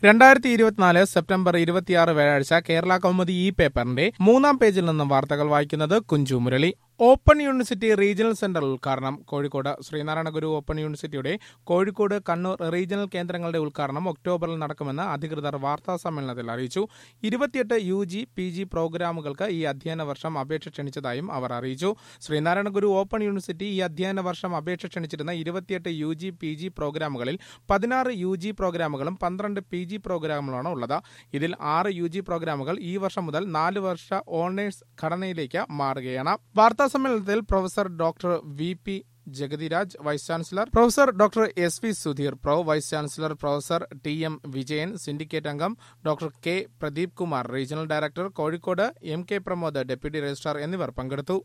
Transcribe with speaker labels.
Speaker 1: രണ്ടായിരത്തി ഇരുപത്തിനാല് സെപ്റ്റംബർ ഇരുപത്തിയാറ് വ്യാഴാഴ്ച കേരള കൗമുദി ഈ പേപ്പറിന്റെ മൂന്നാം പേജിൽ നിന്നും വാർത്തകൾ വായിക്കുന്നത് Kunju Murali open university regional centre ഉദ്ഘാടനം കോഴിക്കോട് ശ്രീനാരായണ ഗുരു ഓപ്പൺ യൂണിവേഴ്സിറ്റിയുടെ കോഴിക്കോട് കണ്ണൂർ റീജിയണൽ കേന്ദ്രങ്ങളുടെ ഉദ്ഘാടനം ഒക്ടോബറിൽ നടക്കുമെന്ന് അധികൃതർ വാർത്താ സമ്മേളനത്തിൽ അറിയിച്ചു ഇരുപത്തിയെട്ട് യു ജി പി ജി പ്രോഗ്രാമുകൾക്ക് ഈ അധ്യയന വർഷം അപേക്ഷ ക്ഷണിച്ചതായും അവർ അറിയിച്ചു ശ്രീനാരായണ ഗുരു ഓപ്പൺ യൂണിവേഴ്സിറ്റി ഈ അധ്യയന വർഷം അപേക്ഷ ക്ഷണിച്ചിരുന്ന ഇരുപത്തിയെട്ട് യു ജി പി ജി പ്രോഗ്രാമുകളിൽ പതിനാറ് യു ജി പ്രോഗ്രാമുകളും പന്ത്രണ്ട് പി ജി പ്രോഗ്രാമുകളാണ് ഉള്ളത് ഇതിൽ ആറ് യു ജി പ്രോഗ്രാമുകൾ ഈ വർഷം മുതൽ നാല് വർഷ ഓണേഴ്സ് ഘടനയിലേക്ക് മാറുകയാണ് വാർത്താ സമ്മേളനത്തിൽ professor doctor V P Jagathiraj vice chancellor professor doctor S V Sudheer pro vice chancellor professor T M Vijayan syndicate അംഗം doctor K Pradeep Kumar regional director Kozhikode M K Pramod deputy registrar എന്നിവർ പങ്കെടുത്തു